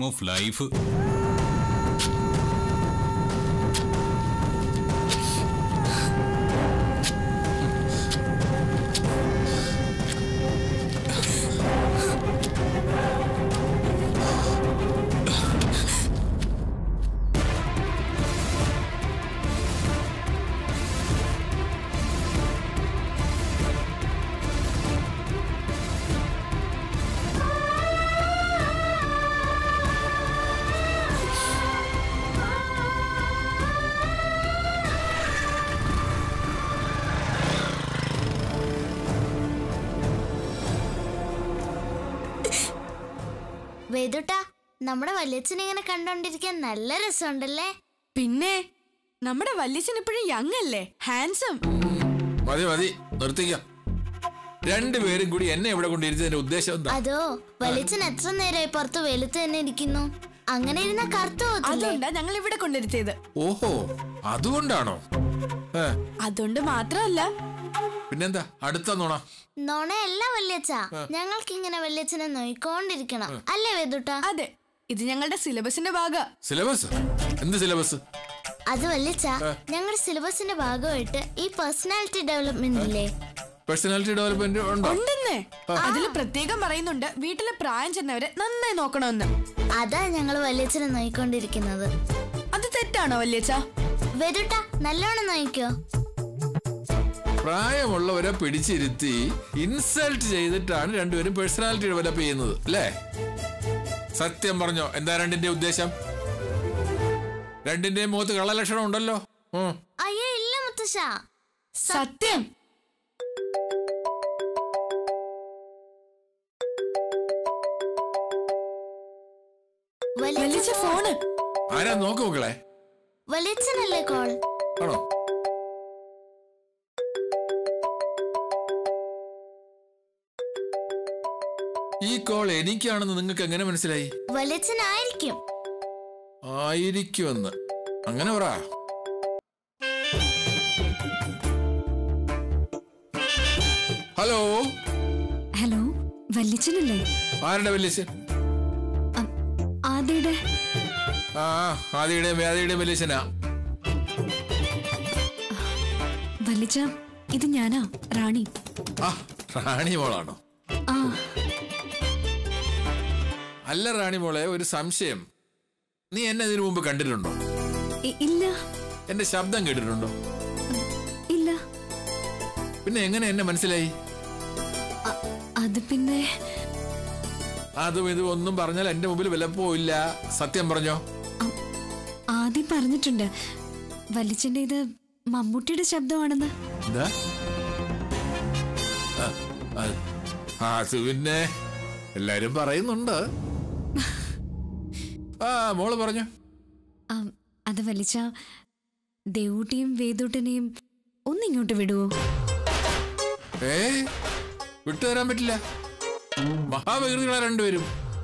Of life വേദുട്ടാ നമ്മുടെ വല്യച്ഛനെ ഇങ്ങനെ കണ്ടോണ്ടിരിക്കാൻ നല്ല രസമുണ്ടല്ലേ പിന്നെ നമ്മുടെ വല്യച്ഛൻ ഇപ്പോഴും യങ് അല്ലേ ഹാൻസം മതി മതി നിർത്തിക്കാം രണ്ടുപേരും കൂടി എന്നെ ഇവിടെ കൊണ്ടിരുന്നതിന്റെ ഉദ്ദേശം എന്താ അതോ വല്യച്ഛൻ എത്ര നേരമായി പുറത്ത് വെളുത്ത് തന്നെ ഇരിക്കുന്നു അങ്ങനെ ഇരുന്ന കറുത്തു പോകത്തില്ലേ അതുകൊണ്ടാ ഞങ്ങൾ ഇവിടെ കൊണ്ടിരുത്തിയത് ഓഹോ അതുകൊണ്ടാണോ ഏ, അതുകൊണ്ട് മാത്രമല്ല പിന്നെന്താ അടുത്ത നുണ നോണയല്ല വല്യച്ഛ ഞങ്ങൾക്ക് ഇങ്ങനെ വല്യച്ഛനെ നോയിക്കൊണ്ടിരിക്കണം അല്ലേ വേദുട്ടാ അതെ ഇത് ഞങ്ങളുടെ സിലബസിന്റെ ഭാഗ സിലബസ് എന്ത് സിലബസ് അത് വല്യച്ഛ ഞങ്ങളുടെ സിലബസിന്റെ ഭാഗമായിട്ട് ഈ പേഴ്സണാലിറ്റി ഡെവലപ്മെന്റ് ഇല്ലേ പേഴ്സണാലിറ്റി ഡെവലപ്മെന്റ് ഉണ്ടോ ഉണ്ടെന്നേ അതിൽ പ്രത്യേകം പറയുന്നുണ്ട് വീട്ടിലെ പ്രായം ചെന്നവരെ നന്നായി നോക്കണമെന്ന് അതാ ഞങ്ങൾ വല്യച്ഛനെ നോയിക്കൊണ്ടിരിക്കുന്നത് അത് തെറ്റാണോ വല്യച്ഛ വേദുട്ട നല്ലോണം നോയിക്കോ പ്രായമുള്ളവരെ പിടിച്ചിരുത്തി ഇൻസൾട്ട് ചെയ്തിട്ടാണ് രണ്ടുപേരും പേഴ്സണാലിറ്റി ഡെവലപ്പ് ചെയ്യുന്നത് അല്ലേ സത്യം പറഞ്ഞോ എന്താ രണ്ടിന്റെ ഉദ്ദേശം രണ്ടിന്റെയും മുഖത്ത് കള്ളലക്ഷണം ഉണ്ടല്ലോ ഉം. അയ്യോ ഇല്ല മുത്തശ്ശ സത്യം വലിയ വല്യച്ഛ ഫോണ് ആരാ നോക്ക് മക്കളെ വലിയച്ഛനല്ലേ കോൾ ആണോ ഈ കോൾ എനിക്കാണെന്ന് നിങ്ങൾക്ക് എങ്ങനെ മനസ്സിലായി വലിയച്ഛനായിരിക്കും ആയിരിക്കുമെന്ന് അങ്ങനെ പറ ഹലോ ഹലോ വല്ലിച്ചനല്ലേ ആരുടെ വല്യച്ഛൻ ആദ്യയുടെ ആ ആദിയുടെയും വ്യാധിയുടെയും വല്യച്ഛനാ വല്ലിച്ച ഇത് ഞാനാ റാണി ആ റാണി മോളാണോ ആ അല്ല റാണി മോളെ ഒരു സംശയം നീ എന്നെ ഇതിനു മുമ്പ് കണ്ടിട്ടുണ്ടോ ഇ- ഇല്ല എന്റെ ശബ്ദം കേട്ടിട്ടുണ്ടോ ഇല്ല പിന്നെ എങ്ങനെ എന്നെ മനസ്സിലായി അ- അത് പിന്നെ അതും ഇതും ഒന്നും പറഞ്ഞാൽ എന്റെ മുമ്പിൽ വിലപ്പോ ഇല്ല സത്യം പറഞ്ഞോ അ- ആദ്യം പറഞ്ഞിട്ടുണ്ട് വല്ലിച്ചന്റെ ഇത് മമ്മൂട്ടിയുടെ ശബ്ദമാണെന്ന് എന്താ ആ, ആ, ആ, അത് പിന്നെ എല്ലാരും പറയുന്നുണ്ട് ആ മോള് പറഞ്ഞു ആ, അത് വലിച്ച ദേവൂട്ടിയും വേദൂട്ടനെയും ഒന്നിങ്ങോട്ട് വിടുവോ ഏ വിട്ടുതരാൻ പറ്റില്ല മഹാവികൃതികളാ രണ്ടുപേരും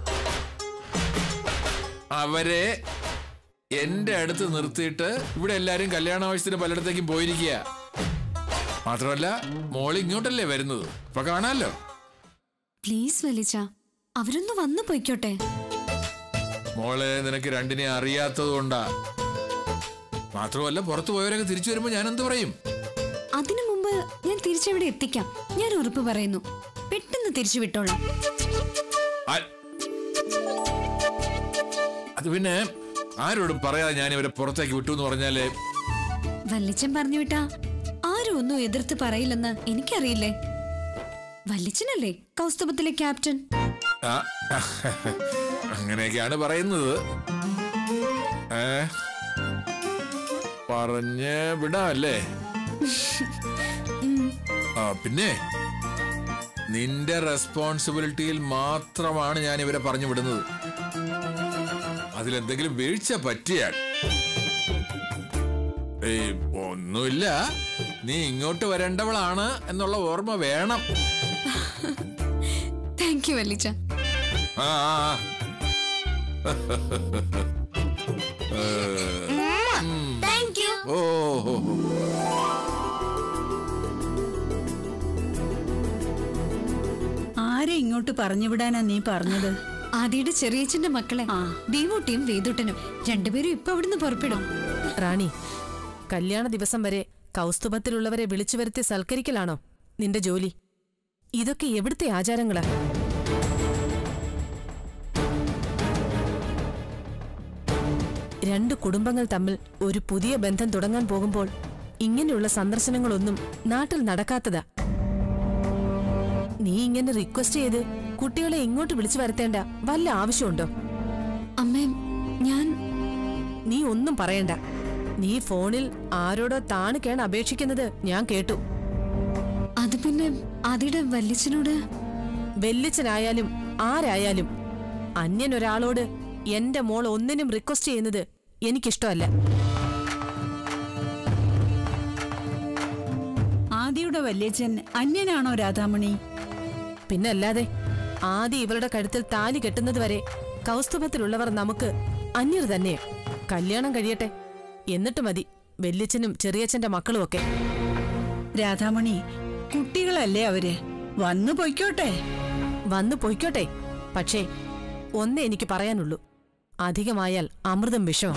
അവരെ എന്റെ അടുത്ത് നിർത്തിയിട്ട് ഇവിടെ എല്ലാരും കല്യാണ ആവശ്യത്തിന് പലയിടത്തേക്കും പോയിരിക്കുക മാത്രമല്ല മോൾ ഇങ്ങോട്ടല്ലേ വരുന്നത് അപ്പൊ കാണാലോ പ്ലീസ് വലിച്ച അവരൊന്ന് വന്നു പോയിക്കോട്ടെ മോളെ നിനക്ക് രണ്ടിനെ അറിയാത്തത് കൊണ്ടാ മാത്രമല്ല പുറത്തു പോയവരൊക്കെ തിരിച്ചു വരുമ്പോ ഞാൻ എന്ത് പറയും അതിനു മുമ്പ് ഞാൻ തിരിച്ചവിടെ എത്തിക്കാം ഞാൻ ഉറപ്പ് പറയുന്നു പെട്ടെന്ന് തിരിച്ചു വിട്ടോളാം ആ- അത് പിന്നെ ആരോടും പറയാതെ ഞാൻ ഇവരെ പുറത്തേക്ക് വിട്ടു എന്ന് പറഞ്ഞാല് വല്ലിച്ചൻ പറഞ്ഞു വിട്ടാ ആരും ഒന്നും എതിർത്ത് പറയില്ലെന്ന് എനിക്കറിയില്ലേ വല്ലിച്ചനല്ലേ കൗസ്തുഭത്തിലെ ക്യാപ്റ്റൻ ആ, അങ്ങനെയൊക്കെയാണ് പറയുന്നത് ഏ പറഞ്ഞ് വിടാമല്ലേ ആ പിന്നെ നിന്റെ റെസ്പോൺസിബിലിറ്റിയിൽ മാത്രമാണ് ഞാൻ ഇവരെ പറഞ്ഞു വിടുന്നത് അതിലെന്തെങ്കിലും വീഴ്ച പറ്റിയാൽ ഏയ് ഒന്നുമില്ല നീ ഇങ്ങോട്ട് വരേണ്ടവളാണ് എന്നുള്ള ഓർമ്മ വേണം താങ്ക് യു വല്ലിച്ച ആ ആ, ആ. താങ്ക് യു ഓ ഹോ, ഹോ. ആരെ ഇങ്ങോട്ട് പറഞ്ഞു വിടാനാ നീ പറഞ്ഞത് ആദിയുടെ ചെറിയച്ഛന്റെ മക്കളെ ദീവൂട്ടിയും വേദൂട്ടനും രണ്ടുപേരും ഇപ്പൊ അവിടുന്ന് പുറപ്പെടും റാണി കല്യാണ ദിവസം വരെ കൗസ്തുഭത്തിലുള്ളവരെ വിളിച്ചു വരുത്തി സൽക്കരിക്കലാണോ നിന്റെ ജോലി ഇതൊക്കെ എവിടുത്തെ ആചാരങ്ങളാ രണ്ട് കുടുംബങ്ങൾ തമ്മിൽ ഒരു പുതിയ ബന്ധം തുടങ്ങാൻ പോകുമ്പോൾ ഇങ്ങനെയുള്ള സന്ദർശനങ്ങളൊന്നും നാട്ടിൽ നടക്കാത്തതാ നീ ഇങ്ങനെ റിക്വസ്റ്റ് ചെയ്ത് കുട്ടികളെ ഇങ്ങോട്ട് വിളിച്ചു വരുത്തേണ്ട വല്ല ആവശ്യമുണ്ടോ അമ്മേ ഞാൻ നീ ഒന്നും പറയണ്ട നീ ഫോണിൽ ആരോടോ താണ് കേൺ അപേക്ഷിക്കുന്നത് ഞാൻ കേട്ടു അത് പിന്നെ ആദിയുടെ വല്യച്ഛനോട് വെല്ലിച്ചനായാലും ആരായാലും അന്യൻ ഒരാളോട് എന്റെ മോൾ ഒന്നിനും റിക്വസ്റ്റ് ചെയ്യുന്നത് എനിക്കിഷ്ടമല്ല ആദിയുടെ വല്യച്ഛൻ അന്യനാണോ രാധാമണി പിന്നല്ലാതെ ആദ്യം ഇവളുടെ കഴുത്തിൽ താലി കെട്ടുന്നത് വരെ കൗസ്തുഭത്തിലുള്ളവർ നമുക്ക് അന്യർ തന്നെ കല്യാണം കഴിയട്ടെ എന്നിട്ട് മതി വെല്ലിച്ചനും ചെറിയച്ഛന്റെ മക്കളും ഒക്കെ രാധാമണി കുട്ടികളല്ലേ അവര് വന്നു പൊയ്ക്കോട്ടെ വന്നു പൊയ്ക്കോട്ടെ പക്ഷേ ഒന്നേ എനിക്ക് പറയാനുള്ളൂ അധികമായാൽ അമൃതം വിഷമം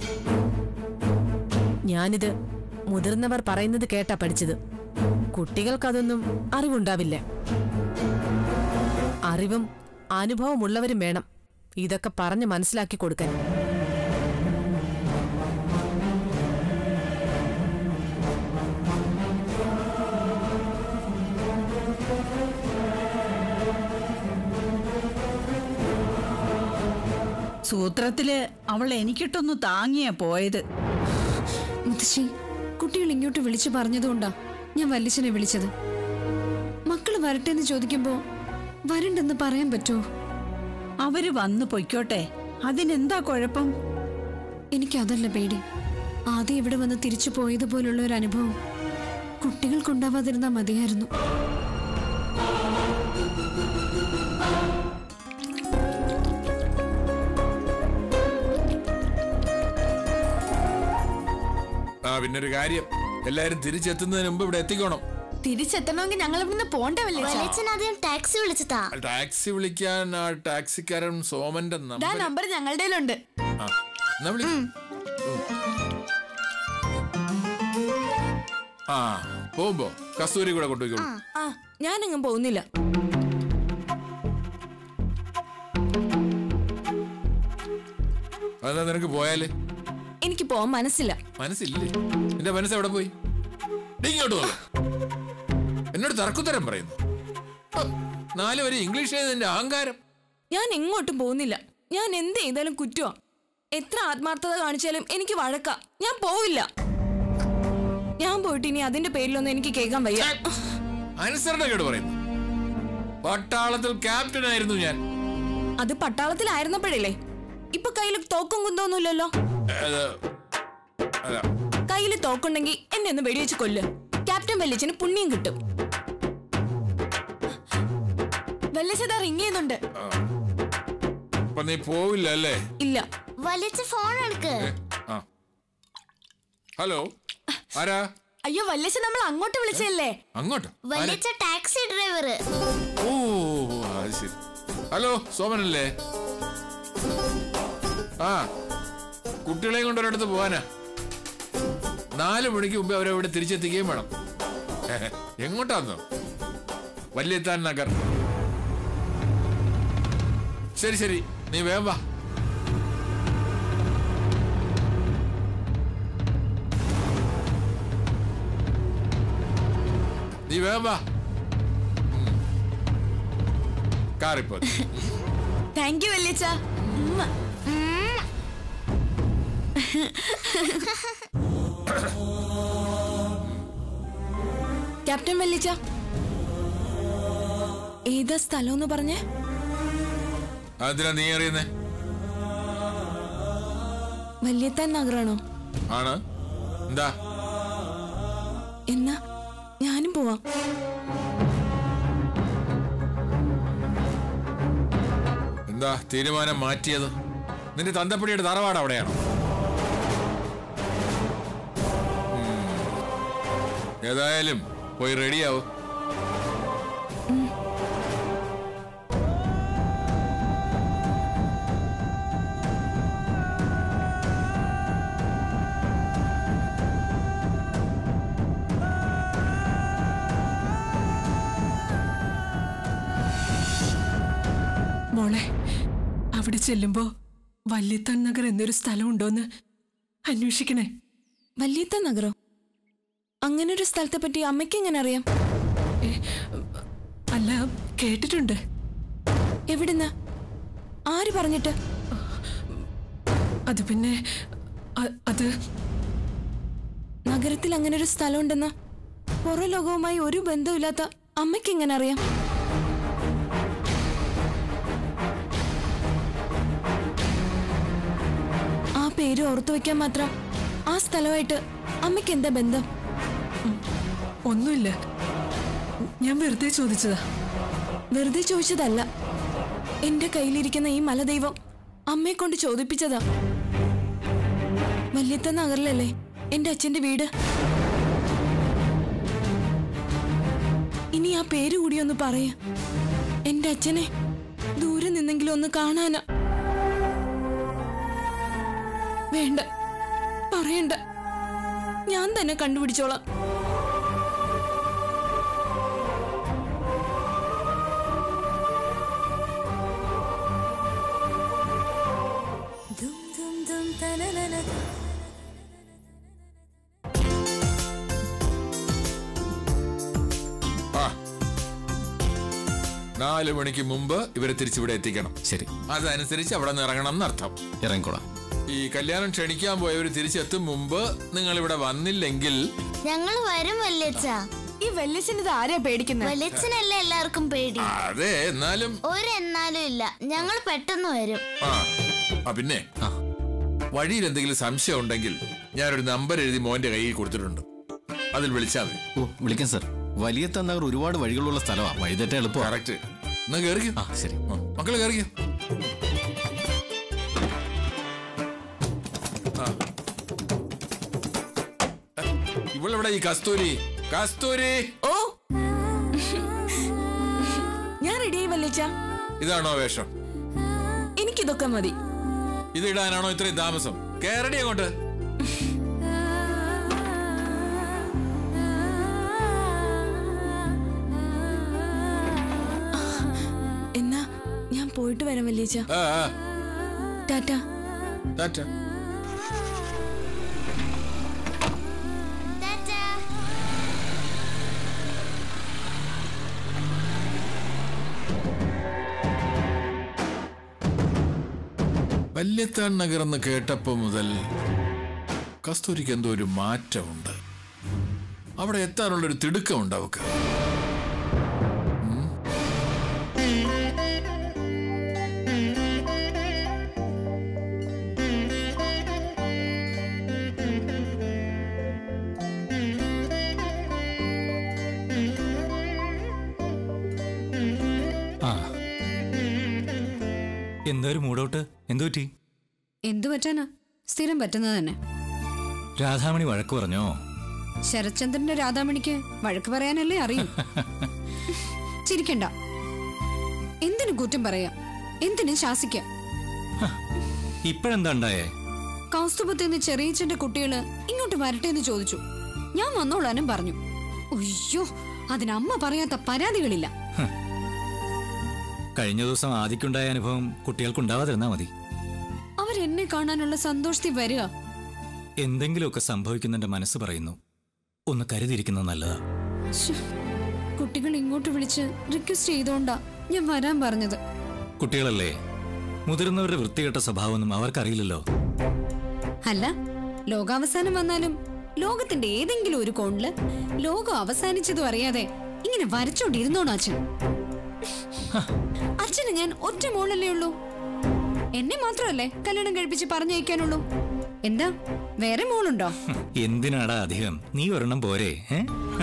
ഞാനിത് മുതിർന്നവർ പറയുന്നത് കേട്ടാ പഠിച്ചത് കുട്ടികൾക്കതൊന്നും അറിവുണ്ടാവില്ല അറിവും അനുഭവമുള്ളവരും വേണം ഇതൊക്കെ പറഞ്ഞ് മനസ്സിലാക്കി കൊടുക്കാൻ സൂത്രത്തില് അവൾ എനിക്കിട്ടൊന്ന് താങ്ങിയാ പോയത് മുത്തശ്ശി കുട്ടികൾ ഇങ്ങോട്ട് വിളിച്ചു പറഞ്ഞതുകൊണ്ടാ ഞാൻ വല്യച്ഛനെ വിളിച്ചത് മക്കള് വരട്ടെ എന്ന് ചോദിക്കുമ്പോ വരണ്ടെന്ന് പറയാൻ പറ്റുമോ അവര് വന്നു പൊയ്ക്കോട്ടെ അതിനെന്താ കുഴപ്പം എനിക്കതല്ല പേടി ആദ്യം ഇവിടെ വന്ന് തിരിച്ചു പോയതുപോലുള്ള ഒരു അനുഭവം കുട്ടികൾക്കുണ്ടാവാതിരുന്നാ മതിയായിരുന്നു ആ പിന്നൊരു കാര്യം എല്ലാരും തിരിച്ചെത്തുന്നതിന് മുമ്പ് ഇവിടെ എത്തിക്കോണം തിരിച്ചെത്തണമെങ്കിൽ ഞങ്ങൾ ഇവിടുന്ന് പോണ്ടേ വല്യച്ഛ വല്യച്ഛൻ ആദ്യം ടാക്സി വിളിച്ചതാ ടാക്സി വിളിക്കാൻ ആ ടാക്സിക്കാരൻ സോമന്റെ ദാ നമ്പർ നമ്പർ ഞങ്ങളുടെ കയ്യിലുണ്ട് ആ, എന്നാ വിളി ഉം. ആ പോകുമ്പോ കസ്തൂരി കൂടെ കൊണ്ടുപോയിക്കോളൂ ആ ഞാനെങ്ങും പോകുന്നില്ല അതെന്താ നിനക്ക് പോയാല് എനിക്ക് പോവാൻ മനസ്സില്ല മനസ്സില്ലേ നിന്റെ മനസ്സ് എവിടെ പോയി നീ ഇങ്ങോട്ട് നോക്ക് എന്നോട് തർക്കുത്തരം പറയുന്നു ഹ, നാല് വരെ ഇംഗ്ലീഷ് എഴുതുന്നതിന്റെ അഹങ്കാരം ഞാൻ എങ്ങോട്ടും പോകുന്നില്ല ഞാൻ എന്ത് ചെയ്താലും കുറ്റമാ എത്ര ആത്മാർത്ഥത കാണിച്ചാലും എനിക്ക് വഴക്ക ഞാൻ പോവില്ല ഞാൻ പോയിട്ട് ഇനി അതിന്റെ പേരിലൊന്നും എനിക്ക് കേൾക്കാൻ വയ്യ അനുസരണ കേട് പറയുന്നു പട്ടാളത്തിൽ ക്യാപ്റ്റൻ ആയിരുന്നു ഞാൻ അത് പട്ടാളത്തിലായിരുന്നപ്പോഴല്ലേ ഇപ്പൊ കയ്യിൽ തോക്കും കുന്തോന്നുമില്ലല്ലോ അത്, അല്ല കയ്യിൽ തോക്കുണ്ടെങ്കിൽ എന്നെ ഒന്ന് വെടിവെച്ച് കൊല്ല് ക്യാപ്റ്റൻ വല്യച്ഛന് പുണ്യം കിട്ടും വല്യച്ഛ റിങ് ചെയ്യുന്നുണ്ട് അപ്പൊ നീ പോവില്ല അല്ലേ ഇല്ല വലിച്ച ഫോൺ എടുക്ക് ഏ, ആ ഹലോ ആരാ അയ്യോ വല്യച്ഛ നമ്മൾ അങ്ങോട്ട് വിളിച്ചല്ലേ അങ്ങോട്ട് ആരാ? വലിച്ച ടാക്സി ഡ്രൈവർ ഓ അത് ശരി ഹലോ സോമനല്ലേ ആ കുട്ടികളെയും കൊണ്ട് ഒരിടത്ത് പോവാനാ നാല് മണിക്ക് മുമ്പ് അവരെ ഇവിടെ തിരിച്ചെത്തിക്കുകയും വേണം എങ്ങോട്ടാന്നോ വല്യത്താൻ നഗർ ശരി ശരി നീ വേഗം വാ നീ വേഗം വാ ഉം. കാറിപ്പോ താങ്ക് യു വല്യച്ഛ ക്യാപ്റ്റൻ വല്യച്ഛ ഏതാ സ്ഥലം എന്ന് പറഞ്ഞേ അതിനാ നീ അറിയുന്നേ വല്യത്താൻ നഗറാണോ ആണ് എന്താ എന്നാ ഞാനും പോവാം എന്താ തീരുമാനം മാറ്റിയത് നിന്റെ തന്തപ്പടിയുടെ തറവാട് അവിടെയാണോ ഉം. ഏതായാലും പോയി റെഡിയാവും അവിടെ ചെല്ലുമ്പോ വല്യത്തൺ നഗർ എന്നൊരു സ്ഥലമുണ്ടോന്ന് അന്വേഷിക്കണേ വല്യത്ത നഗരോ അങ്ങനെ ഒരു സ്ഥലത്തെ പറ്റി അമ്മയ്ക്ക് എങ്ങനെ അറിയാം അല്ല കേട്ടിട്ടുണ്ട് എവിടുന്ന് ആര് പറഞ്ഞിട്ട് അത് പിന്നെ അ- അത് നഗരത്തിൽ അങ്ങനെ ഒരു സ്ഥലമുണ്ടെന്ന് പുറം ലോകവുമായി ഒരു ബന്ധവുമില്ലാത്ത അമ്മയ്ക്ക് എങ്ങനെ അറിയാം ആ പേര് ഓർത്തു വെക്കാൻ മാത്രം ആ സ്ഥലമായിട്ട് അമ്മയ്ക്ക് എന്താ ബന്ധം ഒന്നുമില്ല ഞാൻ വെറുതെ ചോദിച്ചതാ വെറുതെ ചോദിച്ചതല്ല എന്റെ കയ്യിലിരിക്കുന്ന ഈ മലദൈവം അമ്മയെ കൊണ്ട് ചോദിപ്പിച്ചതാ വല്യത്ത നഗറിലല്ലേ എന്റെ അച്ഛന്റെ വീട് ഇനി ആ പേര് കൂടി ഒന്ന് പറയ എന്റെ അച്ഛനെ ദൂരെ നിന്നെങ്കിലും ഒന്ന് കാണാനാ വേണ്ട പറയണ്ട ഞാൻ തന്നെ കണ്ടുപിടിച്ചോളാം ആ നാല് മണിക്ക് മുമ്പ് ഇവരെ തിരിച്ചിവിടെ എത്തിക്കണം ശരി അതനുസരിച്ച് അവിടെ നിന്ന് ഇറങ്ങണം എന്നർത്ഥം ഇറങ്ങിക്കോളാം ഈ കല്യാണം ക്ഷണിക്കാൻ പോയവർ തിരിച്ചെത്തും മുമ്പ് നിങ്ങൾ ഇവിടെ വന്നില്ലെങ്കിൽ ഞങ്ങൾ വരും വല്യച്ഛ ഈ വല്യച്ഛൻ ഇത് ആരെയാ പേടിക്കുന്നത് വല്യച്ഛനല്ലേ എല്ലാവർക്കും പേടി അതെ എന്നാലും ഒരെന്നാലും ഇല്ല ഞങ്ങൾ പെട്ടെന്ന് വരും ആ ആ പിന്നെ വഴിയിൽ എന്തെങ്കിലും സംശയം ഉണ്ടെങ്കിൽ ഞാനൊരു നമ്പർ എഴുതി മോന്റെ കയ്യിൽ കൊടുത്തിട്ടുണ്ട് അതിൽ വിളിച്ചാൽ മതി ഓ വിളിക്കാം സർ വലിയ തന്നകർ ഒരുപാട് വഴികളുള്ള സ്ഥലമാണ് വഴിതെറ്റ എളുപ്പം കറക്റ്റ് എന്നാ കേറിക്കോ ആ ശരി മക്കള് കേറിക്കോ ആ. ഇവളെവിടെ ഈ കസ്തൂരി കസ്തൂരി ഓ ഞാൻ റെഡിയായി വല്യച്ച ഇതാണോ വേഷം എനിക്കിതൊക്കെ മതി ഇത് ഇടാനാണോ ഇത്രയും താമസം കേരടി അങ്ങോട്ട് എന്നാ ഞാൻ പോയിട്ട് വരാം വല്യച്ച ആ ആ, ടാറ്റ ടാറ്റ. ടാറ്റാ. വല്യത്താൻ നഗർ എന്ന് കേട്ടപ്പോ മുതൽ കസ്തൂരിക്ക് എന്തോ ഒരു മാറ്റമുണ്ട് അവിടെ എത്താനുള്ള ഒരു തിടുക്കമുണ്ട് അവക്ക് ഉം. ആ എന്താ ഒരു മൂടൗട്ട് എന്തു പറ്റി എന്തു പറ്റാനാ സ്ഥിരം പറ്റുന്നത് തന്നെ രാധാമണി വഴക്ക് പറഞ്ഞോ ശരത്ചന്ദ്രന്റെ രാധാമണിക്ക് വഴക്ക് പറയാനല്ലേ അറിയൂ ചിരിക്കണ്ട എന്തിനു കുറ്റം പറയാ എന്തിനു ശാസിക്കാം ഇപ്പോഴെന്താ ഉണ്ടായേ കൗസ്തുഭത്തിൽ നിന്ന് ചെറിയച്ചന്റെ കുട്ടികള് ഇങ്ങോട്ട് വരട്ടെ എന്ന് ചോദിച്ചു ഞാൻ വന്നോളാനും പറഞ്ഞു അയ്യോ അതിനമ്മ പറയാത്ത പരാതികളില്ല കഴിഞ്ഞ ദിവസം ആദിക്കുണ്ടായ അനുഭവം കുട്ടികൾക്കുണ്ടാവാതിരുന്നാ മതി അവരെന്നെ കാണാനുള്ള സന്തോഷത്തിൽ വരിക എന്തെങ്കിലുമൊക്കെ സംഭവിക്കുന്നെന്റെ മനസ്സ് പറയുന്നു ഒന്ന് കരുതിയിരിക്കുന്നത് നല്ലതാ ശ്ശ്. കുട്ടികൾ ഇങ്ങോട്ട് വിളിച്ച് റിക്വസ്റ്റ് ചെയ്തോണ്ടാ ഞാൻ വരാൻ പറഞ്ഞത് കുട്ടികളല്ലേ മുതിർന്നവരുടെ വൃത്തികെട്ട സ്വഭാവമൊന്നും അവർക്കറിയില്ലല്ലോ അല്ല ലോകാവസാനം വന്നാലും ലോകത്തിന്റെ ഏതെങ്കിലും ഒരു കോണില് ലോകം അവസാനിച്ചതും അറിയാതെ ഇങ്ങനെ വരച്ചോണ്ടിരുന്നോണോ അച്ഛൻ അച്ഛന് ഞാൻ ഒറ്റ മോളല്ലേ ഉള്ളൂ എന്നെ മാത്രമല്ലേ കല്യാണം കഴിപ്പിച്ച് പറഞ്ഞയക്കാനുള്ളൂ എന്താ വേറെ മോളുണ്ടോ എന്തിനാടാ അധികം നീ ഒരെണ്ണം പോരെ ഏ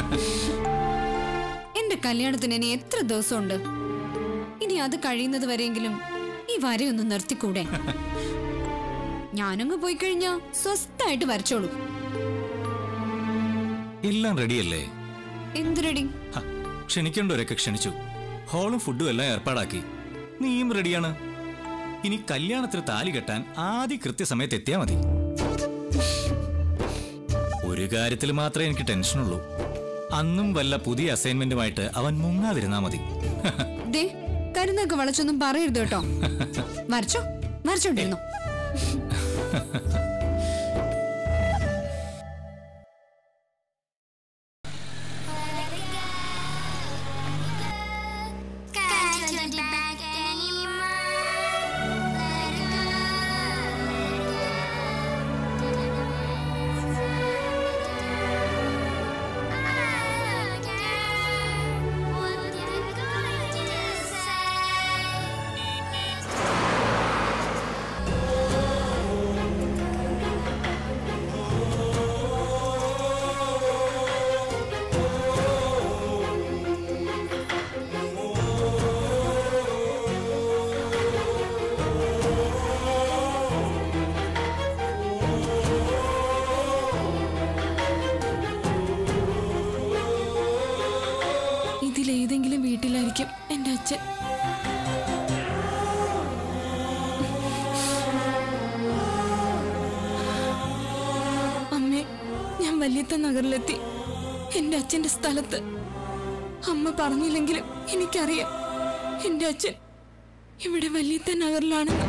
എന്റെ കല്യാണത്തിന് ഇനി എത്ര ദിവസമുണ്ട് ഇനി അത് കഴിയുന്നത് വരെയെങ്കിലും ഈ വരയൊന്ന് നിർത്തിക്കൂടെ ഞാനങ്ങ് പോയി കഴിഞ്ഞാ സ്വസ്ഥായിട്ട് വരച്ചോളൂ എല്ലാം റെഡിയല്ലേ എന്ത് റെഡി ഹ, ക്ഷണിക്കേണ്ടവരൊക്കെ ക്ഷണിച്ചു ഹോളും ഫുഡും എല്ലാം ഏർപ്പാടാക്കി നീയും റെഡിയാണ് ഇനി കല്യാണത്തിന് താലി കെട്ടാൻ ആദ്യ കൃത്യസമയത്ത് എത്തിയാ മതി ഒരു കാര്യത്തിൽ മാത്രമേ എനിക്ക് ടെൻഷനുള്ളൂ അന്നും വല്ല പുതിയ അസൈൻമെന്റുമായിട്ട് അവൻ മുങ്ങാതിരുന്നാ മതി ദേ കരുന്നൊക്കെ വളച്ചൊന്നും പറയരുത് കേട്ടോ വരച്ചോ വരച്ചോണ്ടിരുന്നു ഇതിലേതെങ്കിലും വീട്ടിലായിരിക്കും എന്റെ അച്ഛൻ അമ്മേ ഞാൻ വലിയത്ത നഗറിലെത്തി എന്റെ അച്ഛന്റെ സ്ഥലത്ത് അമ്മ പറഞ്ഞില്ലെങ്കിലും എനിക്കറിയാം എന്റെ അച്ഛൻ ഇവിടെ വലിയത്ത നഗറിലാണെന്ന്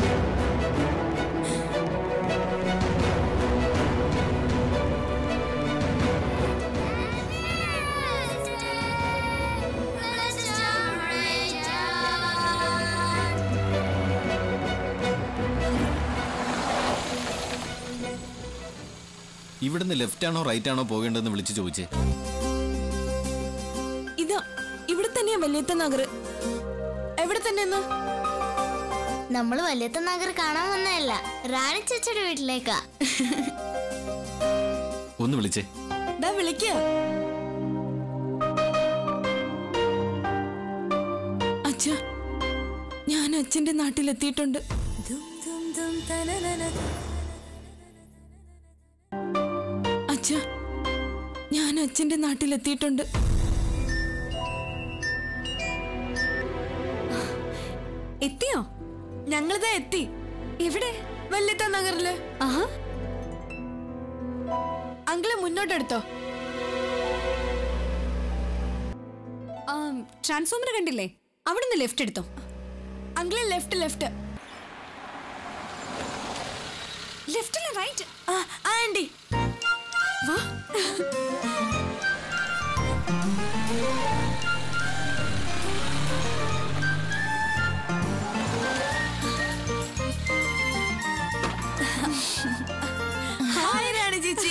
ഇവിടുന്ന് ലെഫ്റ്റ് ആണോ റൈറ്റ് ആണോ പോകേണ്ടതെന്ന് വിളിച്ചു ചോദിച്ചേ ഇതാ ഇവിടെ തന്നെയാ വലിയത്ത നഗർ എവിടെ തന്നെയെന്നോ നമ്മൾ വലിയത്ത നഗർ കാണാൻ വന്നതല്ല റാണി ചേച്ചിയുടെ വീട്ടിലേക്കാ ഒന്ന് വിളിച്ചേ ദാ വിളിക്ക അച്ഛ ഞാൻ അച്ഛന്റെ നാട്ടിലെത്തിയിട്ടുണ്ട് അച്ഛ ഞാൻ അച്ഛന്റെ നാട്ടിലെത്തിയിട്ടുണ്ട് എത്തിയോ ഞങ്ങളിതാ എത്തി എവിടെ വല്യത്ത നഗറില് ആഹാ അങ്കിള് മുന്നോട്ടെടുത്തോ ട്രാൻസ്ഫോമർ കണ്ടില്ലേ അവിടുന്ന് ലെഫ്റ്റ് എടുത്തോ അങ്കിള് ലെഫ്റ്റ് ലെഫ്റ്റ് ലെഫ്റ്റില് റൈറ്റ് ആ ആൻറ്റി വാ ഹായ് റാണി ചേച്ചി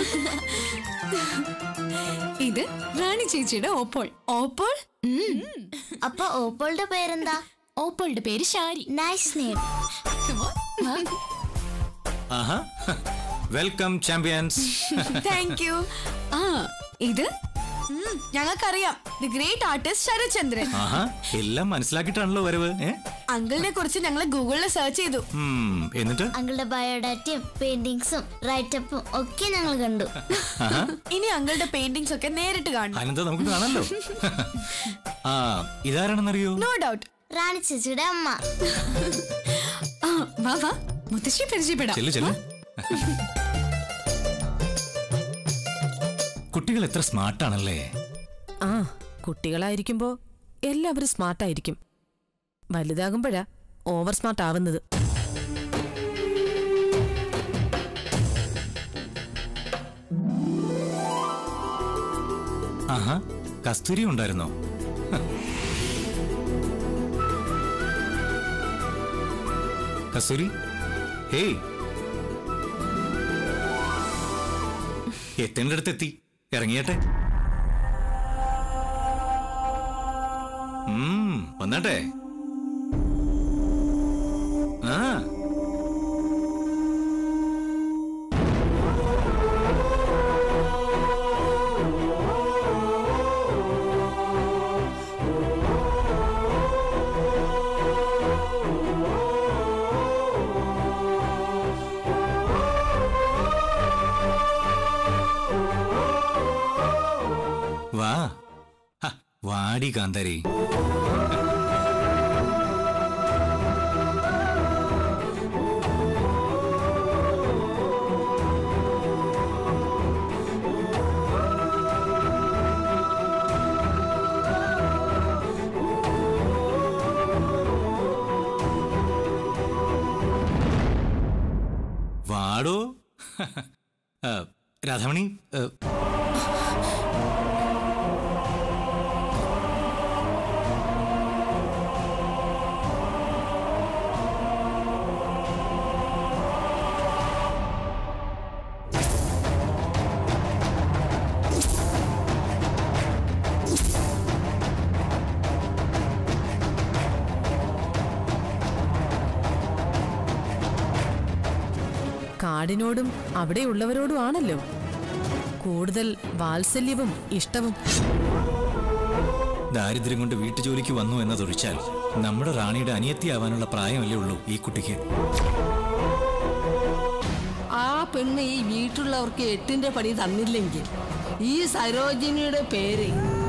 ഇത് റാണി ചേച്ചിയുടെ ഓപ്പോൾ ഓപ്പോൾ അപ്പൊ ഓപ്പോളുടെ പേരെന്താ ഓപ്പോളുടെ പേര് ഷാരി നൈസ് നെയിം ആഹാ വെൽക്കം ചാമ്പ്യൻസ് താങ്ക് യു ആ ഇത് ഉം, ഞങ്ങൾക്കറിയാം ദി ഗ്രേറ്റ് ആർട്ടിസ്റ്റ് ശരത്ചന്ദ്രൻ ആഹാ എല്ലാം മനസ്സിലാക്കിയിട്ടാണല്ലോ വരവ് ഏ അങ്കിളിനെ കുറിച്ച് ഞങ്ങൾ ഗൂഗിളിൽ സെർച്ച് ചെയ്തു ഉം, എന്നിട്ട് അങ്കിളുടെ ബയോഡാറ്റയും പെയിന്റിങ്സും റൈറ്റപ്പും ഒക്കെ ഞങ്ങൾ കണ്ടു ആഹാ ഇനി അങ്കിളുടെ പെയിന്റിങ്സ് ഒക്കെ നേരിട്ട് കാണണം അനന്ത നമുക്ക് കാണാമല്ലോ ആ ഇതാരാണെന്നറിയോ നോ ഡൗട്ട് റാണി ചേച്ചിയുടെ അമ്മ ആ വാ വാ മുത്തശ്ശി പരിചയപ്പെടാം ചെല്ലു ചെല്ലു കുട്ടികൾ എത്ര സ്മാർട്ടാണല്ലേ ആ കുട്ടികളായിരിക്കുമ്പോ എല്ലാവരും സ്മാർട്ടായിരിക്കും വലുതാകുമ്പോഴാ ഓവർ സ്മാർട്ട് ആവുന്നത് ആഹാ കസ്തൂരി ഉണ്ടായിരുന്നോ ഹ. കസ്തൂരി ഹേയ് എത്തേണ്ട അടുത്ത് എത്തി ഇറങ്ങിയട്ടെ ഉം, വന്നാട്ടെ ആ വാ ഹ, വാടി കാന്താരി ആ, രാധാമണി ആ, കാടിനോടും അവിടെയുള്ളവരോടും ആണല്ലോ കൂടുതൽ വാത്സല്യവും ഇഷ്ടവും ദാരിദ്ര്യം കൊണ്ട് വീട്ടുജോലിക്ക് വന്നു എന്നതൊഴിച്ചാൽ നമ്മുടെ റാണിയുടെ അനിയത്തിയാവാനുള്ള പ്രായമല്ലേ ഉള്ളൂ ഈ കുട്ടിക്ക് ആ പെണ്ണ് ഈ വീട്ടിലുള്ളവർക്ക് എട്ടിന്റെ പണി തന്നില്ലെങ്കിൽ ഈ സരോജിനിയുടെ പേര്